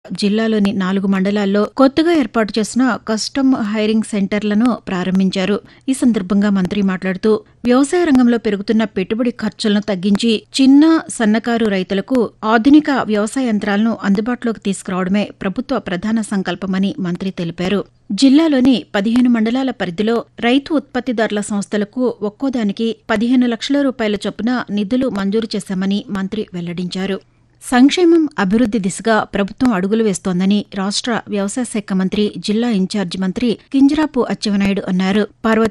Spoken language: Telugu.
జిల్లాలోని నాలుగు మండలాల్లో కొత్తగా ఏర్పాటు చేసిన కస్టమ్ హైరింగ్ సెంటర్లను ప్రారంభించారు ఈ సందర్భంగా మంత్రి మాట్లాడుతూ వ్యవసాయ రంగంలో పెరుగుతున్న పెట్టుబడి ఖర్చులను తగ్గించి చిన్న సన్నకారు రైతులకు ఆధునిక వ్యవసాయ యంత్రాలను అందుబాటులోకి తీసుకురావడమే ప్రభుత్వ ప్రధాన సంకల్పమని మంత్రి తెలిపారు జిల్లాలోని పదిహేను మండలాల పరిధిలో రైతు ఉత్పత్తిదారుల సంస్థలకు ఒక్కోదానికి పదిహేను లక్షల రూపాయల చొప్పున నిధులు మంజూరు చేశామని మంత్రి వెల్లడించారు సంక్షేమం అభివృద్ది దిశగా ప్రభుత్వం అడుగులు వేస్తోందని రాష్ట్ర వ్యవసాయ శాఖ మంత్రి జిల్లా ఇన్ఛార్జి మంత్రి కింజరాపు అచ్చెన్నాయుడు అన్నారు పార్వతీ